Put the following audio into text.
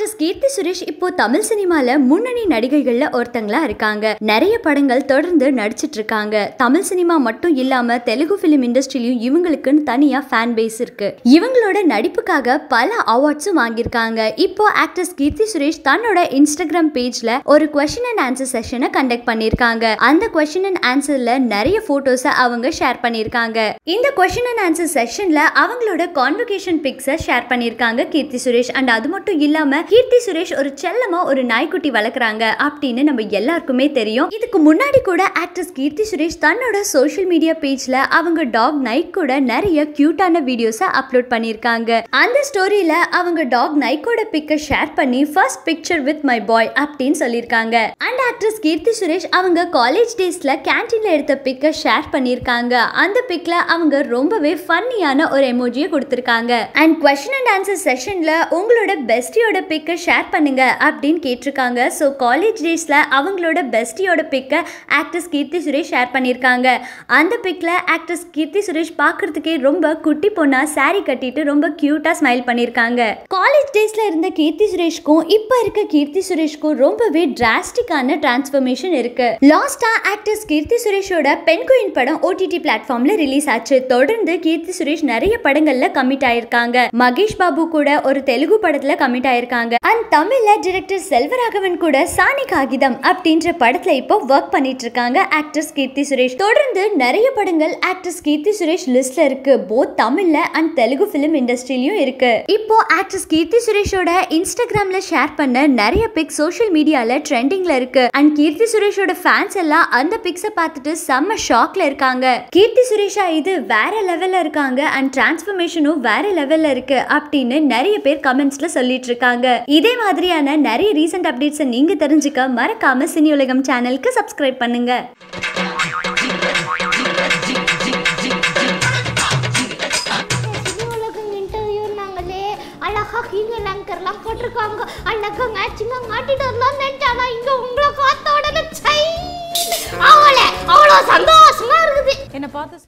actress Keerthy Suresh இப்போ தமிழ் சினிமால முன்னணி நடிகைகள்ல ஒருத்தங்களா இருக்காங்க நிறைய படங்கள் தொடர்ந்து நடிச்சிட்டு இருக்காங்க தமிழ் சினிமா மட்டும் இல்லாம தெலுங்கு பிலிம் இண்டஸ்ட்ரியிலும் இவங்களுக்குன்னு தனியா ஃபேன் பேஸ் இருக்கு இவங்களோட நடிப்புக்காக பல அவார்ட்ஸும் வாங்கியிருக்காங்க இப்போ ஆக்ட்ரஸ் கீர்த்தி சுரேஷ் தன்னோட இன்ஸ்டாகிராம் பேஜ்ல ஒரு கொஸ்டின் அண்ட் ஆன்சர் செஷனை கண்டக்ட் பண்ணியிருக்காங்க அந்த கொஸ்டின் அண்ட் ஆன்சர்ல நிறைய போட்டோஸை அவங்க ஷேர் பண்ணியிருக்காங்க இந்த கொஸ்டின் அண்ட் ஆன்சர் செஷன்ல அவங்களோட கான்வகேஷன் பிக்ஸை ஷேர் பண்ணியிருக்காங்க கீர்த்தி சுரேஷ் அண்ட் அது மட்டும் இல்லாம கீர்த்தி சுரேஷ் ஒரு செல்லமா ஒரு நாய்க்குட்டி வளர்க்குறாங்க அப்படின்னு நம்ம எல்லாருக்குமே தெரியும் இதுக்கு முன்னாடி கூட ஆக்ட்ரஸ் கீர்த்தி சுரேஷ் தன்னோட சோஷியல் மீடியா பேஜ்ல அவங்க டாக் நைக் கூட நிறைய கியூட்டான வீடியோஸை அப்லோட் பண்ணியிருக்காங்க அந்த ஸ்டோரியில அவங்க டாக் நைக்கோட பிக்கை ஷேர் பண்ணி first picture with my boy அப்படின்னு சொல்லியிருக்காங்க அண்ட் ஆக்ட்ரஸ் கீர்த்தி சுரேஷ் அவங்க காலேஜ் டேஸ்ல கேன்டீன்ல எடுத்த பிக்கை ஷேர் பண்ணியிருக்காங்க அந்த பிக்ல அவங்க ரொம்பவே ஃபன்னியான ஒரு எமோஜியை கொடுத்துருக்காங்க அண்ட் கொஸ்டின் அண்ட் ஆன்சர் செஷன்ல உங்களோட பெஸ்டியோட பிக்கை ஷேர் பண்ணுங்க அப்படின்னு கேட்டிருக்காங்க ஸோ காலேஜ் டேஸ்ல அவங்களோட பெஸ்டியோட பிக்கை ஆக்ட்ரஸ் கீர்த்தி சுரேஷ் ஷேர் பண்ணியிருக்காங்க அந்த பிக்ல ஆக்ட்ரஸ் கீர்த்தி சுரேஷ் பார்க்கறதுக்கே ரொம்ப குட்டி பொண்ணா saree கட்டிட்டு ரொம்ப கியூட்டா ஸ்மைல் பண்ணியிருக்காங்க காலேஜ் டேஸ்ல இருந்த கீர்த்தி சுரேஷ்க்கும் இப்போ இருக்க கீர்த்தி சுரேஷ்க்கும் ரொம்பவே டிராஸ்டிக்கான டிரான்ஸ்ஃபர்மேஷன் இருக்கு லாஸ்டா ஆக்டர்ஸ் கீர்த்தி சுரேஷோட பெண் குயின் படம் ஓடிடி பிளாட்ஃபார்ம்ல ரிலீஸ் ஆச்சு தொடர்ந்து கீர்த்தி சுரேஷ் நிறைய படங்கள்ல கமிட் ஆயிருக்காங்க மகேஷ் பாபு கூட ஒரு தெலுங்கு படத்துல கமிட் ஆயிருக்காங்க அண்ட் தமிழ்ல டிரெக்டர் செல்வராகவன் கூட சாணி காகிதம் அப்படின்ற படத்துல இப்போ ஒர்க் பண்ணிட்டு இருக்காங்க ஆக்டர்ஸ் கீர்த்தி சுரேஷ் தொடர்ந்து நிறைய படங்கள் ஆக்டர்ஸ் கீர்த்தி சுரேஷ் லிஸ்ட்ல இருக்கு போத் தமிழ்ல அண்ட் தெலுங்கு பிலிம் இண்டஸ்ட்ரியிலயும் இருக்கு இப்போ ஆக்ட்ரஸ் கீர்த்தி சுரேஷோட இன்ஸ்டாகிராம்ல ஷேர் பண்ண நிறைய பிக் சோஷியல் மீடியால ட்ரெண்டிங்ல இருக்கு அண்ட் கீர்த்தி சுரேஷோட ஃபேன்ஸ் எல்லாம் அந்த பிக்ஸை பார்த்துட்டு செம்ம ஷாக்ல இருக்காங்க கீர்த்தி சுரேஷா இது வேற லெவல்ல இருக்காங்க அண்ட் டிரான்ஸ்ஃபர்மேஷனும் வேற லெவல்ல இருக்கு அப்படின்னு நிறைய பேர் கமெண்ட்ஸ்ல சொல்லிட்டு இருக்காங்க இதே மாதிரியான நிறைய ரீசெண்ட் அப்டேட்ஸை நீங்க தெரிஞ்சுக்க மறக்காம சினி உலகம் சேனலுக்கு சப்ஸ்கிரைப் பண்ணுங்க சினி உலகம் இன்டர்வியூனாங்களே அழகா ஹீங்கல் ஆங்கர்லாம் போட்டிருக்காங்க அழகா மேட்சிங்கா மாட்டிட்டு வரலாம் நினைச்சானா இங்க உங்களை பார்த்த உடனே சை அவளை அவ்வளோ சந்தோஷமா இருக்குது என்னை பார்த்து